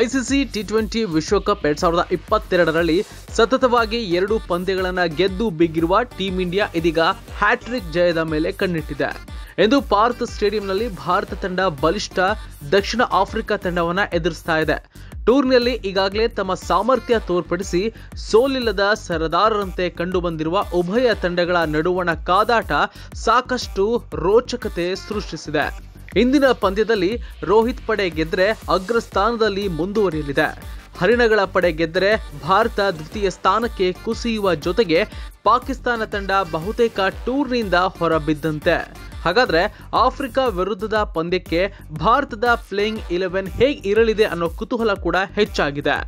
ICC T twenty ವಿಶ್ವಕಪ್ ಎರಡ್ ಸಾವಿರದ ಇಪ್ಪತ್ತೆರಡರಲ್ಲಿ ಸತತವಾಗಿ ಎರಡು ಪಂದ್ಯಗಳನ್ನು ಗೆದ್ದು ಬಿಗಿರುವ ಟೀಂ ಇಂಡಿಯಾ ಇದೀಗ ಹ್ಯಾಟ್ರಿಕ್ ಜಯದ ಮೇಲೆ ಕಣ್ಣಿಟ್ಟಿದೆ ಎಂದು ಪಾರ್ತ್ ಸ್ಟೇಡಿಯಂನಲ್ಲಿ ಭಾರತ ತಂಡ ಬಲಿಷ್ಠ ದಕ್ಷಿಣ ಆಫ್ರಿಕಾ ತಂಡವನ್ನ ಎದುರಿಸ್ತಾ ಇದೆ ಟೂರ್ನಿಯಲ್ಲಿ ಈಗಾಗಲೇ ತಮ್ಮ ಸಾಮರ್ಥ್ಯ ತೋರ್ಪಡಿಸಿ ಸೋಲಿಲ್ಲದ ಸರದಾರರಂತೆ ಕಂಡುಬಂದಿರುವ ಉಭಯ ತಂಡಗಳ ನಡುವಣ ಕಾದಾಟ ಸಾಕಷ್ಟು ರೋಚಕತೆ ಸೃಷ್ಟಿಸಿದೆ ಇಂದಿನ ಪಂದ್ಯದಲ್ಲಿ ರೋಹಿತ್ ಪಡೆ ಗೆದ್ರೆ ಅಗ್ರಸ್ಥಾನದಲ್ಲಿ ಮುಂದುವರಿಯಲಿದೆ ಹರಿಣಗಳ ಪಡೆ ಗೆದ್ದರೆ ಭಾರತ ದ್ವಿತೀಯ ಸ್ಥಾನಕ್ಕೆ ಕುಸಿಯುವ ಜೊತೆಗೆ ಪಾಕಿಸ್ತಾನ ತಂಡ ಬಹುತೇಕ ಟೂರ್ನಿಯಿಂದ ಹೊರಬಿದ್ದಂತೆ ಹಾಗಾದ್ರೆ ಆಫ್ರಿಕಾ ವಿರುದ್ಧದ ಪಂದ್ಯಕ್ಕೆ ಭಾರತದ ಪ್ಲೇಯಿಂಗ್ ಇಲೆವೆನ್ ಹೇಗೆ ಇರಲಿದೆ ಅನ್ನೋ ಕುತೂಹಲ ಕೂಡ ಹೆಚ್ಚಾಗಿದೆ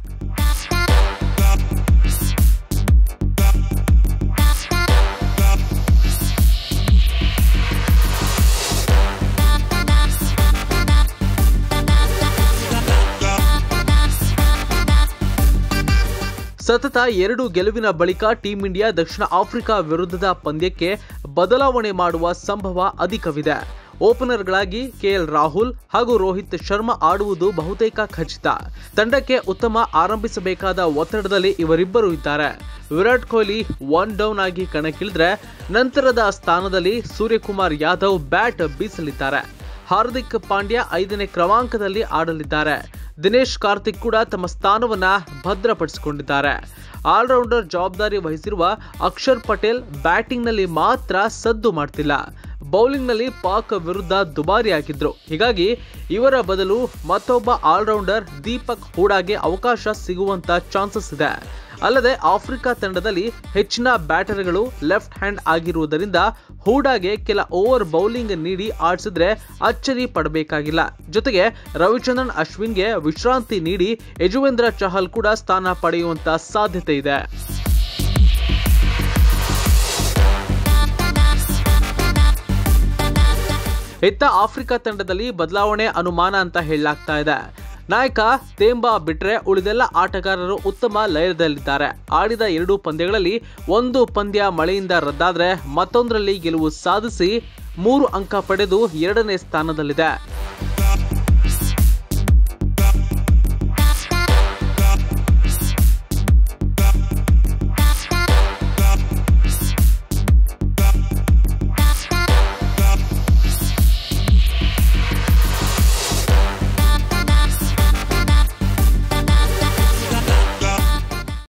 ಸತತ ಎರಡು ಗೆಲುವಿನ ಬಳಿಕ ಟೀಂ ಇಂಡಿಯಾ ದಕ್ಷಿಣ ಆಫ್ರಿಕಾ ವಿರುದ್ಧದ ಪಂದ್ಯಕ್ಕೆ ಬದಲಾವಣೆ ಮಾಡುವ ಸಂಭವ ಅಧಿಕವಿದೆ ಓಪನರ್ಗಳಾಗಿ ಕೆಎಲ್ ರಾಹುಲ್ ಹಾಗೂ ರೋಹಿತ್ ಶರ್ಮಾ ಆಡುವುದು ಬಹುತೇಕ ಖಚಿತ ತಂಡಕ್ಕೆ ಉತ್ತಮ ಆರಂಭಿಸಬೇಕಾದ ಒತ್ತಡದಲ್ಲಿ ಇವರಿಬ್ಬರು ಇದ್ದಾರೆ ವಿರಾಟ್ ಕೊಹ್ಲಿ ಒನ್ ಡೌನ್ ಆಗಿ ಕಣಕ್ಕಿಳಿದ್ರೆ ನಂತರದ ಸ್ಥಾನದಲ್ಲಿ ಸೂರ್ಯಕುಮಾರ್ ಯಾದವ್ ಬ್ಯಾಟ್ ಬೀಸಲಿದ್ದಾರೆ ಹಾರ್ದಿಕ್ ಪಾಂಡ್ಯ ಐದನೇ ಕ್ರಮಾಂಕದಲ್ಲಿ ಆಡಲಿದ್ದಾರೆ ದಿನೇಶ್ ಕಾರ್ತಿಕ್ ಕೂಡ ತಮ್ಮ ಸ್ಥಾನವನ್ನ ಭದ್ರಪಡಿಸಿಕೊಂಡಿದ್ದಾರೆ ಆಲ್ರೌಂಡರ್ ಜವಾಬ್ದಾರಿ ವಹಿಸಿರುವ ಅಕ್ಷರ್ ಪಟೇಲ್ ಬ್ಯಾಟಿಂಗ್ನಲ್ಲಿ ಮಾತ್ರ ಸದ್ದು ಮಾಡ್ತಿಲ್ಲ ಬೌಲಿಂಗ್ನಲ್ಲಿ ಪಾಕ್ ವಿರುದ್ಧ ದುಬಾರಿ ಹಾಕಿದ್ರು ಹೀಗಾಗಿ ಇವರ ಬದಲು ಮತ್ತೊಬ್ಬ ಆಲ್ರೌಂಡರ್ ದೀಪಕ್ ಹೂಡಾಗೆ ಅವಕಾಶ ಸಿಗುವಂತ ಚಾನ್ಸಸ್ ಇದೆ ಅಲ್ಲದೆ ಆಫ್ರಿಕಾ ತಂಡದಲ್ಲಿ ಹೆಚ್ಚಿನ ಬ್ಯಾಟರ್ಗಳು ಲೆಫ್ಟ್ ಹ್ಯಾಂಡ್ ಆಗಿರುವುದರಿಂದ ಹೂಡಾಗೆ ಕೆಲ ಓವರ್ ಬೌಲಿಂಗ್ ನೀಡಿ ಆಡಿಸಿದ್ರೆ ಅಚ್ಚರಿ ಪಡಬೇಕಾಗಿಲ್ಲ ಜೊತೆಗೆ ರವಿಚಂದ್ರನ್ ಅಶ್ವಿನ್ಗೆ ವಿಶ್ರಾಂತಿ ನೀಡಿ ಯಜುವೇಂದ್ರ ಚಹಲ್ ಕೂಡ ಸ್ಥಾನ ಪಡೆಯುವಂತ ಸಾಧ್ಯತೆ ಇದೆ ಇತ್ತ ಆಫ್ರಿಕಾ ತಂಡದಲ್ಲಿ ಬದಲಾವಣೆ ಅನುಮಾನ ಅಂತ ಹೇಳಲಾಗ್ತಾ ಇದೆ ನಾಯಕ ತೇಂಬಾ ಬಿಟ್ರೆ ಉಳಿದೆಲ್ಲ ಆಟಗಾರರು ಉತ್ತಮ ಲಯದಲ್ಲಿದ್ದಾರೆ ಆಡಿದ ಎರಡು ಪಂದ್ಯಗಳಲ್ಲಿ ಒಂದು ಪಂದ್ಯ ಮಳೆಯಿಂದ ರದ್ದಾದ್ರೆ ಮತ್ತೊಂದರಲ್ಲಿ ಗೆಲುವು ಸಾಧಿಸಿ ಮೂರು ಅಂಕ ಪಡೆದು ಎರಡನೇ ಸ್ಥಾನದಲ್ಲಿದೆ